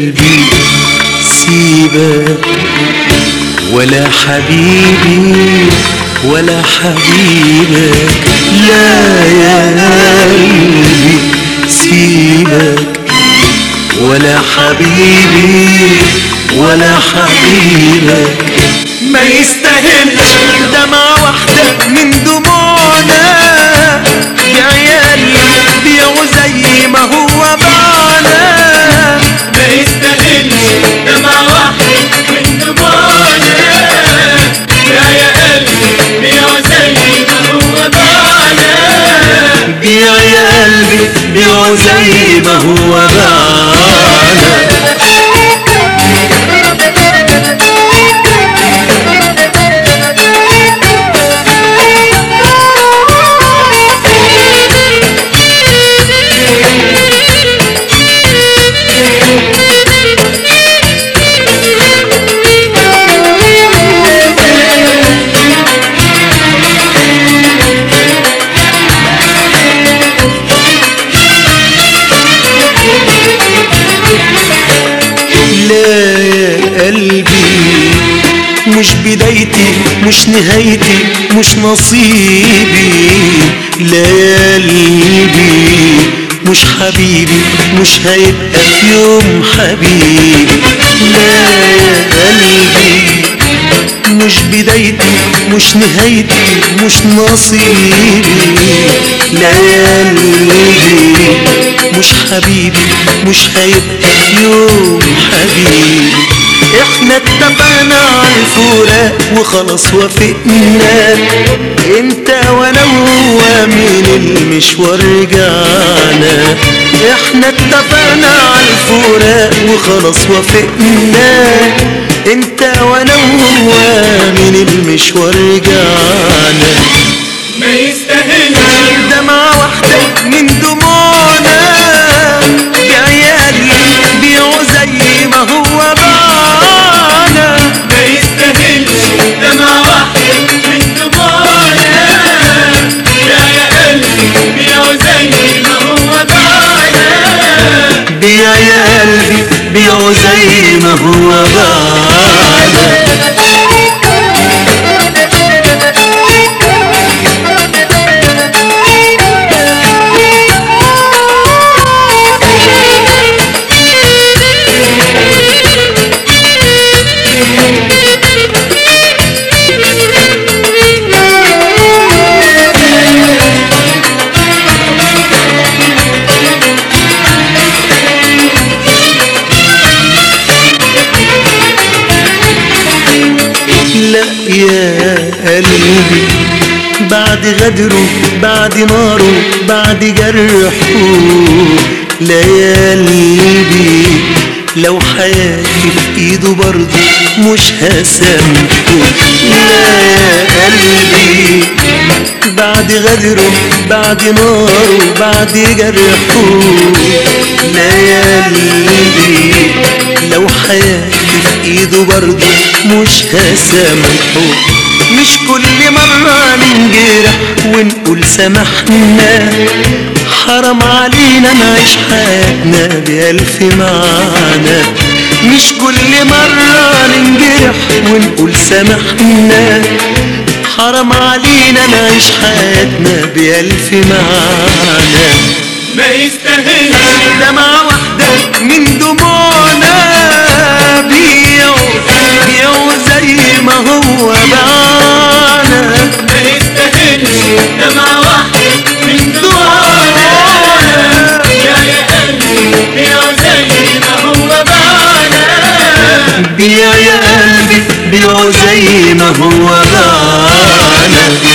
قلبي سيبك ولا حبيبي ولا حبيبك لا يا قلبي سيبك ولا حبيبي ولا حبيبك ما يستاهلش دمعة واحدة من دموعنا يا عيالي بيعوا زي ما هو باعنا ما يستاهلش دمعة واحدة من دموعنا يا يا قلبي بيعوا زي ما هو باعنا بيع يا قلبي بيعوا زي ما هو باعنا لا يا قلبي مش بدايتي مش نهايتي مش نصيبي لا يا قلبي مش حبيبي مش هيبقى في يوم حبيبي لا يا قلبي مش بدايتي مش نهايتي مش نصيبي لا يا قلبي مش حبيبي مش هيبقى في يوم حبيبي احنا اتفقنا على الفراق وخلاص وافقنا انت وانا وهو من المشوار رجعنا احنا اتفقنا على الفراق وخلاص وافقنا انت وانا وهو من المشوار رجعنا ما يستاهلش دمعة واحدة من دموعنا يا عيالي بيعوا زي ما هو باعنا ما يستاهلش دمعة واحدة من دموعنا يا يا قلبي بيعوا زي ما هو باعنا بيع يا قلبي بيعوا زي ما هو باعنا لا يا قلبي بعد غدره بعد ناره بعد جرحه لا يا قلبي لو حياتي في ايده برضه مش هسامحه لا يا قلبي بعد غدره بعد ناره بعد جرحه لا يا قلبي لو حياتي في ايده برضه مش هسامحه مش كل مرة ننجرح ونقول سامحنا حرام علينا نعيش حياتنا بألف معنى مش كل مرة ننجرح ونقول سامحنا حرام علينا نعيش حياتنا بألف معنى ما يستاهلش دمعة واحدة من دموعنا بيعوا بيعوا زي ما هو باعنا ما يستاهلش دمعة واحدة من دموعنا يا يا قلبي بيعوا زي ما هو باعنا بيع يا قلبي بيعوا زي ما هو باعنا